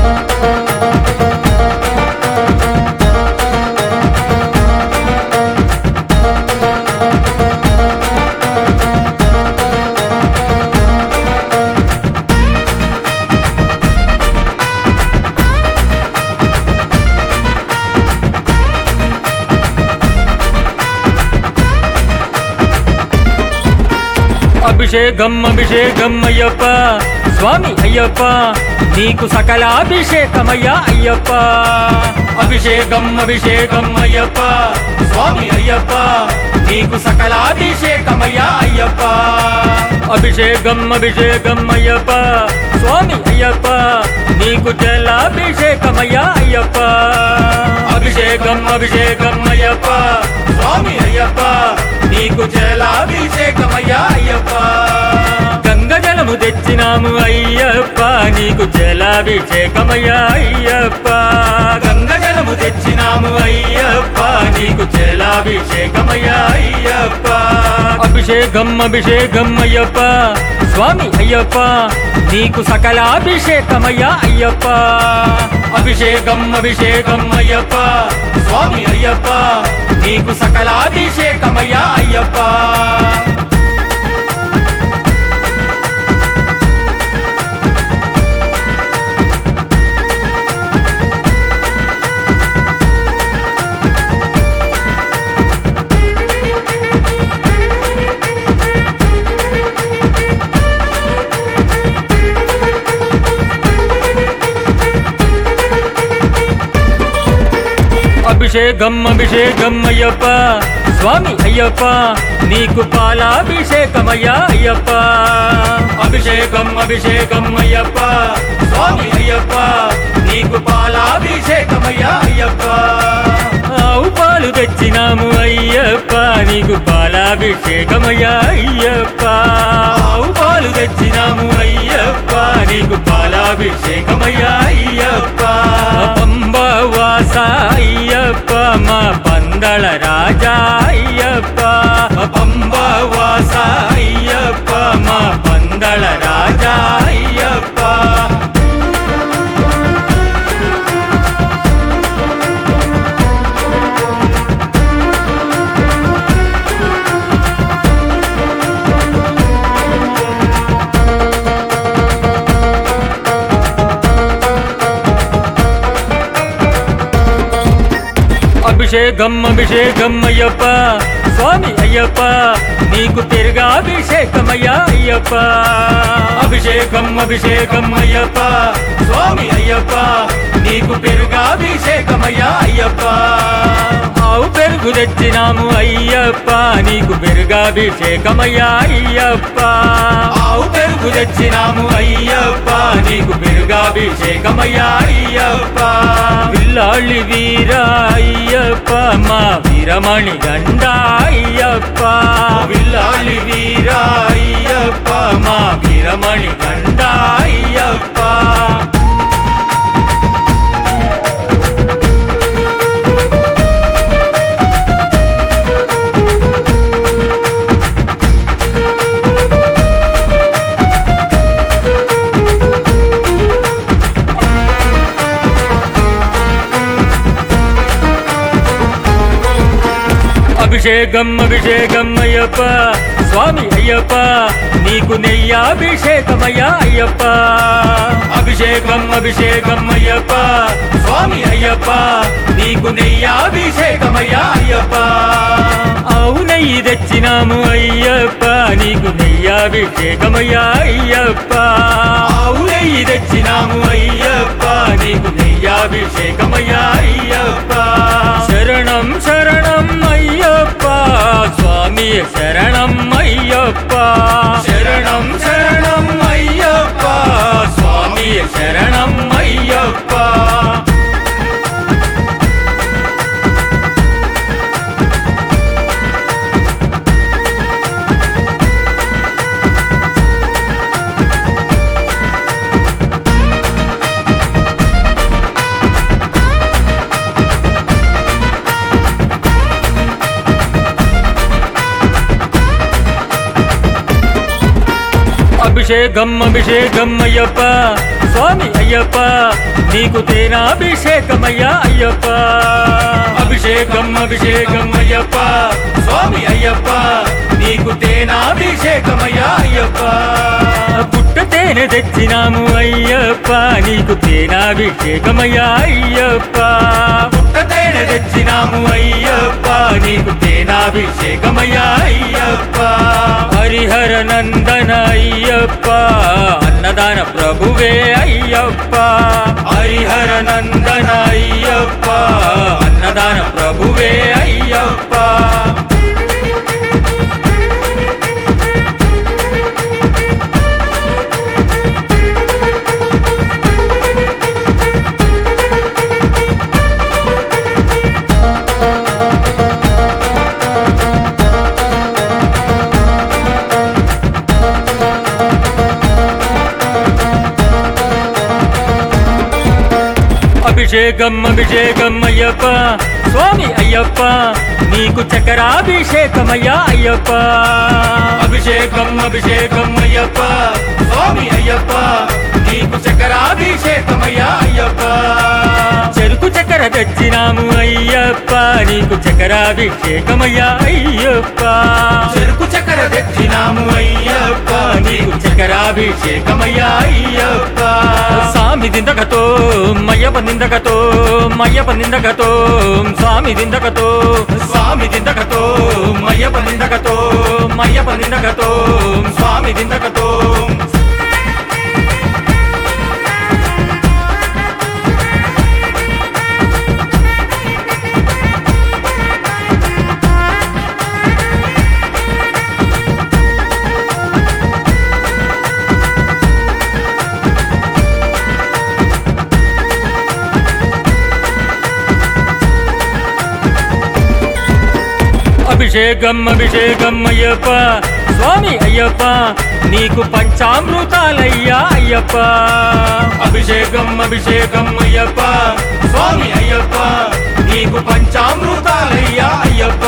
అభిషేకం అభిషేకం అయ్యప్ప స్వామి అయ్యప్ప నీకు సకలాభిషేకమయ్యా అయ్యప్ప అభిషేకం అభిషేకం అయ్యప్ప స్వామి అయ్యప్ప నీకు సకలాభిషేకమయ్యా అయ్యప్ప అభిషేకం అభిషేకం అయ్యప్ప స్వామి అయ్యప్ప నీకు జలాభిషేకమయ్యా అయ్యప్ప అభిషేకం అభిషేకం అయ్యప్ప స్వామి అయ్యప్ప నీకు జలాభిషేకమయ్యా అయ్యప్ప గంగ జలము తెచ్చినాము అయ్యప్ప నీకు జలాభిషేకమయ్యా అయ్యప్ప గంగ జలము తెచ్చినాము అయ్యప్ప నీకు జలాభిషేకమయ్యా అయ్యప్ప అభిషేకం అభిషేకం అయ్యప్ప స్వామి అయ్యప్ప నీకు సకలాభిషేకమయ్యా అయ్యప్ప అభిషేకం అభిషేకం అయ్యప్ప స్వామి అయ్యప్ప నీకు సకలాభిషేకమయ్యా అయ్యప్ప అభిషేకం అభిషేకం అయ్యప్ప స్వామి అయ్యప్ప నీకు పాలాభిషేకమయ్యా అయ్యప్ప అభిషేకం అభిషేకం అయ్యప్ప స్వామి అయ్యప్ప నీకు పాలాభిషేకమయ్యా అయ్యప్ప ఆవు పాలు తెచ్చినాము అయ్యప్ప నీకు పాలాభిషేకమయ్యా అయ్యప్ప ఆవు పాలు తెచ్చినాము అయ్యప్ప నీకు పాలాభిషేకమయ్యా అయ్యప్ప పంబవాస అయ్యప్ప మా పందళ రాజా అయ్యప్ప పంబవాస అయ్యప్ప మా పందళ రాజా అయ్యప్ప అభిషేకం అభిషేకం అయ్యప్ప స్వామి అయ్యప్ప నీకు తిరుగాభిషేకమయ్యా అయ్యప్ప అభిషేకం అభిషేకం అయ్యప్ప స్వామి అయ్యప్ప నీకు పెరుగాభిషేకమయ్యా అయ్యప్ప ఆవు పెరుగు తెచ్చినాము అయ్యప్ప నీకు పెరుగాభిషేకమయ్యా అయ్యప్ప ఆవు పెరుగు తెచ్చినాము అయ్యప్ప నీకు పెరుగాభిషేకమయ్యా అయ్యప్ప పిల్లాళ్ళి వీర అయ్యప్ప మా వీరమణి గండ అయ్యప్ప పిల్లాళ్ళి వీర అయ్యప్ప మా వీరమణి గండ అయ్యప్ప అభిషేకం అభిషేకం అయ్యప్ప స్వామి అయ్యప్ప నీకు నెయ్యాభిషేకమయ్యా అయ్యప్ప అభిషేకం అభిషేకం అయ్యప్ప స్వామి అయ్యప్ప నీకు నెయ్యాభిషేకమయ్యా అయ్యప్ప ఆవు నెయ్యి తెచ్చినాము అయ్యప్ప నీకు నెయ్యాభిషేకమయ్యా అయ్యప్ప ఆవు నెయ్యి తెచ్చినాము అయ్యప్ప నీకు నెయ్యాభిషేకమయ్యా అయ్యప్ప శరణం శరణం అయ్యప్ప స్వామి శరణం అయ్యప్ప శరణం శరణం అయ్యప్ప స్వామి శరణం అయ్యప్ప అభిషేకం అభిషేకం అయ్యప్ప స్వామి అయ్యప్ప నీకు తేనాభిషేకమయ్యా అయ్యప్ప అభిషేకం అభిషేకం అయ్యప్ప స్వామి అయ్యప్ప నీకు తేనాభిషేకమయ్యా అయ్యప్ప పుట్ట తేనె తెచ్చినాము అయ్యప్ప నీకు తేనాభిషేకమయ్యా అయ్యప్ప పుట్ట తేనె తెచ్చినాము అయ్యప్ప నీకు తేనాభిషేకమయ్యా అయ్యప్ప హరిహర నందన అయ్యప్ప అన్నదాన ప్రభువే అయ్యప్ప హరిహర నందన అయ్యప్ప అన్నదాన ప్రభువే అయ్యప్ప అభిషేకం అభిషేకం అయ్యప్ప స్వామి అయ్యప్ప నీకు చక్రాభిషేకమయ్యా అయ్యప్ప అభిషేకం అభిషేకం అయ్యప్ప స్వామి అయ్యప్ప నీకు చక్రాభిషేకమయ్యా అయ్యప్ప చెరుకు చక్కెర తెచ్చినాము అయ్యప్ప నీకు చక్రాభిషేకమయ్యా అయ్యప్ప చెరుకు చక్కెర తెచ్చినాము అయ్యప్ప నీకు చక్రాభిషేకమయ్యా అయ్యప్ప స్వామి దిందకతో మయ్యప్ప నిందకతో మయ్యప్ప నిందకతో స్వామి దిందకతో స్వామి దిందకతో మయ్యప్ప నిందకతో మయ్యప్ప నిందకతో స్వామి దిందకతో అభిషేకం అభిషేకం అయ్యప్ప స్వామి అయ్యప్ప నీకు పంచామృతాలయ్యా అయ్యప్ప అభిషేకం అభిషేకం అయ్యప్ప స్వామి అయ్యప్ప నీకు పంచామృతాలయ్యా అయ్యప్ప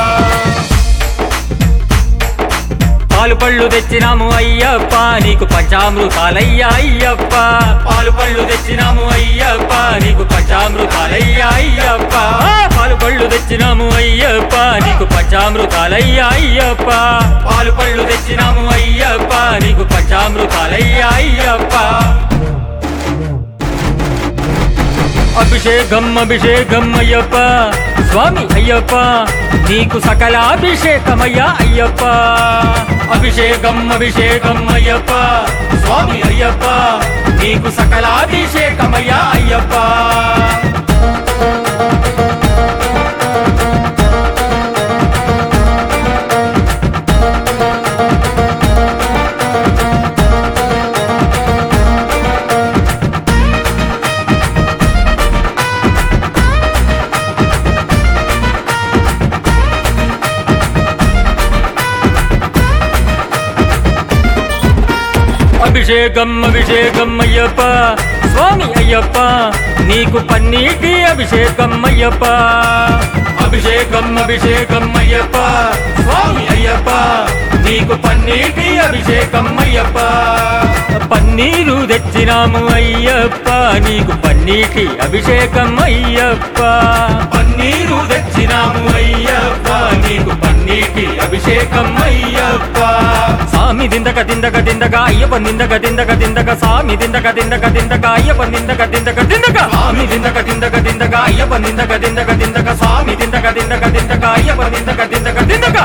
పాలు పళ్ళు తెచ్చినాము అయ్యప్ప నీకు పంచామృతాలయ్యా అయ్యప్ప పాలు పళ్ళు తెచ్చినాము అయ్యప్ప నీకు పంచామృతాలయ్యా అయ్యప్ప పాలు పళ్ళు తెచ్చినాము అయ్యప్ప నీకు పంచామృతాలయ్యా అయ్యప్ప పాలు పళ్ళు తెచ్చినాము అయ్యప్ప నీకు పంచామృతాలయ్యా అయ్యప్ప అభిషేకం అభిషేకం అయ్యప్ప స్వామి అయ్యప్ప నీకు సకలాభిషేకమయ్యా అయ్యప్ప అభిషేకం అభిషేకం అయ్యప్ప స్వామి అయ్యప్ప నీకు సకలాభిషేకమయ్యా అయ్యప్ప అభిషేకం అభిషేకం అయ్యప్ప స్వామి అయ్యప్ప నీకు పన్నీటి అభిషేకం అయ్యప్ప అభిషేకం అభిషేకం అయ్యప్ప స్వామి అయ్యప్ప నీకు పన్నీటి అభిషేకం అయ్యప్ప పన్నీరు తెచ్చినాము అయ్యప్ప నీకు పన్నీటి అభిషేకం అయ్యప్ప పన్నీరు తెచ్చినాము అయ్యప్ప నీకు పన్నీటి అభిషేకం అయ్యప్ప స్వామి దిందక దిందక దిందక అయ్యప్ప నిందక దిందక దిందక స్వామి దిందక దిందక దిందక అయ్యప్ప నిందక దిందక దిందక స్వామి దిందక దిందక దిందక అయ్యప్ప నిందక దిందక దిందక స్వామి దిందక దిందక దిందక అయ్యప్ప నిందక దిందక దిందక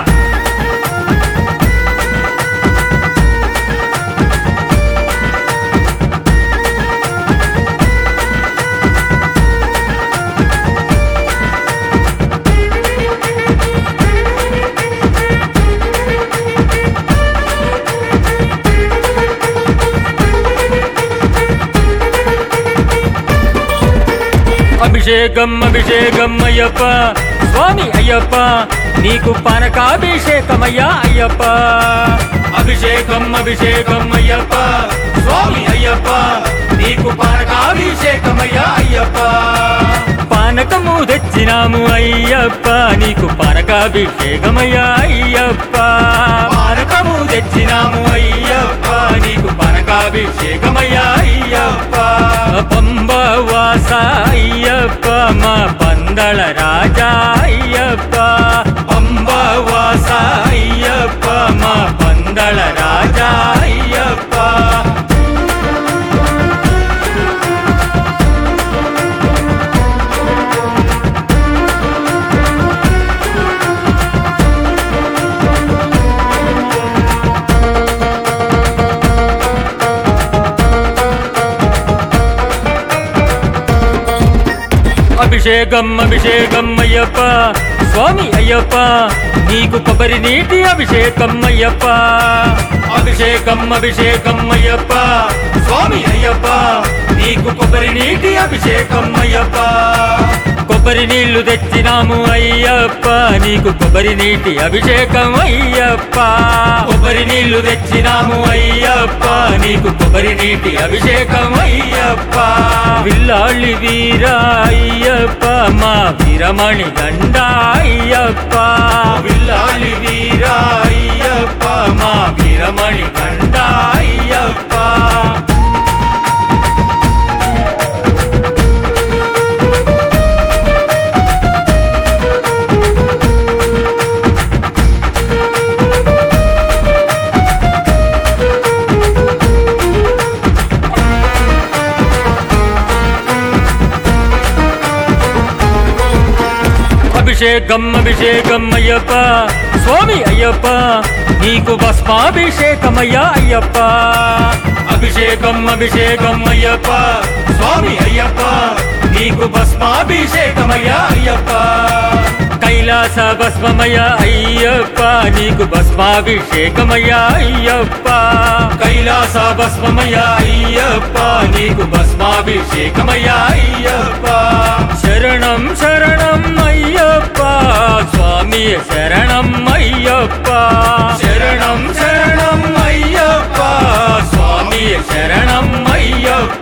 అభిషేకం అభిషేకం అయ్యప్ప స్వామి అయ్యప్ప నీకు పానకాభిషేకమయ్యా అయ్యప్ప అభిషేకం అభిషేకం అయ్యప్ప స్వామి అయ్యప్ప నీకు పానకాభిషేకమయ్యా అయ్యప్ప పానకము తెచ్చినాము అయ్యప్ప నీకు పానకాభిషేకమయ్యా అయ్యప్ప పానకము తెచ్చినాము అయ్యప్ప నీకు పానకాభిషేకమయ్యా కనకాభిషేకమయ్యా అయ్యప్ప పంబవాస అయ్యప్ప మా పందళ రాజా అయ్యప్ప పంబవాస అయ్యప్ప మా పందళ రాజా అయ్యప్ప అభిషేకం అభిషేకం అయ్యప్ప స్వామి అయ్యప్ప నీకు కొబ్బరి నీటి అభిషేకం అయ్యప్ప అభిషేకం అభిషేకం అయ్యప్ప స్వామి అయ్యప్ప నీకు కొబ్బరి నీటి అభిషేకం అయ్యప్ప కొబ్బరి నీళ్లు తెచ్చినాము అయ్యప్ప నీకు కొబ్బరి నీటి అభిషేకం అయ్యప్ప కొబ్బరి నీళ్లు తెచ్చినాము అయ్యప్ప నీకు కొబ్బరి నీటి అభిషేకం అయ్యప్ప విల్లాళ్ళి వీర అయ్యప్ప మా వీరమణి గండ అయ్యప్ప విల్లాళ్ళి వీర అయ్యప్ప మా వీరమణి గండ అయ్యప్ప అభిషేకం అభిషేకం అయ్యప్ప స్వామి అయ్యప్ప నీకు భస్మాభిషేకమయ్యా అయ్యప్ప అభిషేకం అభిషేకం అయ్యప్ప స్వామి అయ్యప్ప నీకు భస్మాభిషేకమయ్యా అయ్యప్ప కైలాస భస్మమయ అయ్యప్ప నీకు భస్మాభిషేకమయ్యా అయ్యప్ప కైలాస భస్మమయ అయ్యప్ప నీకు భస్మాభిషేకమయ్యా అయ్యప్ప శరణం శరణం అయ్యప్ప స్వామి శరణం అయ్యప్ప శరణం శరణం అయ్యప్ప స్వామి శరణం అయ్యప్ప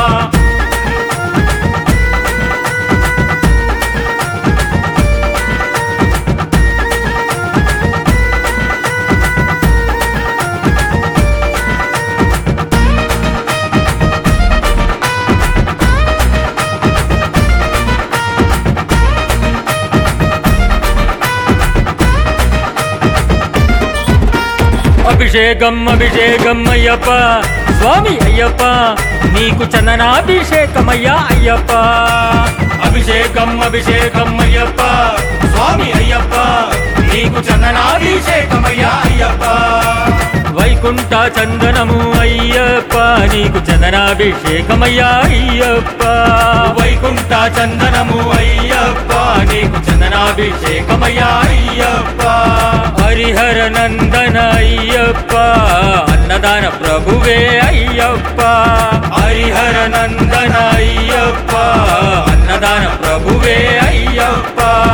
అభిషేకం అభిషేకం అయ్యప్ప స్వామి అయ్యప్ప నీకు చందనాభిషేకమయ్యా అయ్యప్ప అభిషేకం అభిషేకం అయ్యప్ప స్వామి అయ్యప్ప నీకు చందనాభిషేకమయ్యా అయ్యప్ప వైకుంఠ చందనము అయ్యప్ప నీకు చందనాభిషేకమయ్యా అయ్యప్ప వైకుంఠ చందనము అయ్యప్ప నీకు చందనాభిషేకమయ్యా అయ్యప్ప హరిహర నందన అయ్యప్ప అన్నదాన ప్రభువే అయ్యప్ప హరిహర నందన అయ్యప్ప అన్నదాన ప్రభువే అయ్యప్ప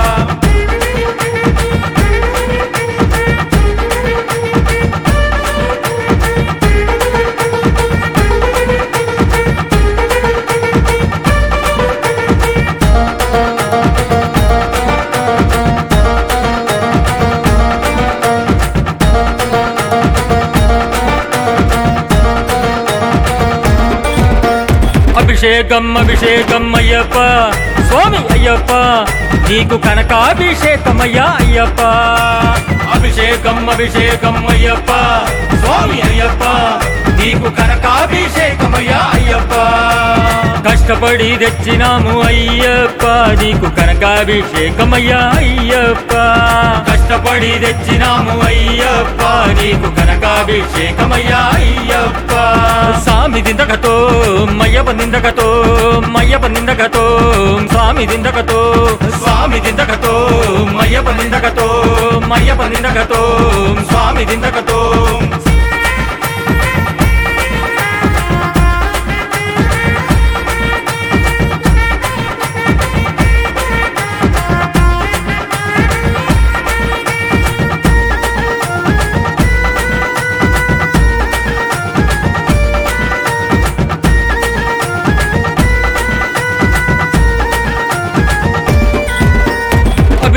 అభిషేకం అభిషేకం అయ్యప్ప స్వామి అయ్యప్ప నీకు కనకాభిషేకమయ్యా అయ్యప్ప అభిషేకం అభిషేకం అయ్యప్ప స్వామి అయ్యప్ప నీకు కనకాభిషేకమయ్యా అయ్యప్ప కష్టపడి తెచ్చినాము అయ్యప్ప నీకు కనకాభిషేకమయ్యా అయ్యప్ప కష్టపడి తెచ్చినాము అయ్యప్ప నీకు కనకాభిషేకమయ్యా అయ్యప్ప స్వామి దిందకతో మయ్యప్ప నిందకతో మయ్యప్ప నిందకతో స్వామి దిందకతో స్వామి దిందకతో మయ్యప్ప నిందకతో మయ్యప్ప నిందకతో స్వామి దిందకతో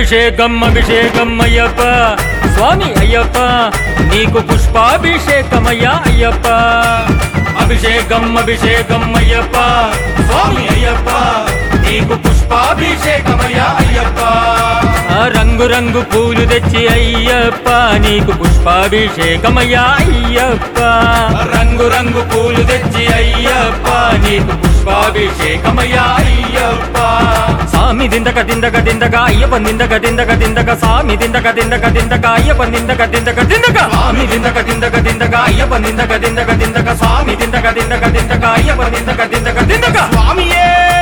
అభిషేకం అభిషేకం అయ్యప్ప స్వామి అయ్యప్ప నీకు పుష్పాభిషేకమయ్యా అయ్యప్ప అభిషేకం అభిషేకం అయ్యప్ప స్వామి అయ్యప్ప నీకు పుష్పాభిషేకమయ్యా అయ్యప్ప ఆ రంగు రంగు పూలు తెచ్చి అయ్యప్ప నీకు పుష్పాభిషేకమయ్యా అయ్యప్ప రంగు రంగు పూలు తెచ్చి అయ్యప్ప నీకు పుష్పాభిషేకమయ్యా అయ్యప్ప సామి దిందక దిందక దిందక అయ్యప్ప దిందక దిందక దిందక సామి దిందక దిందక దిందక అయ్యప్ప దిందక దిందక దిందక స్వామి దిందక దిందక దిందక అయ్యప్ప దిందక దిందక దిందక స్వామి దిందక దిందక దిందక అయ్యప్ప దిందక దిందక దిందక స్వామియే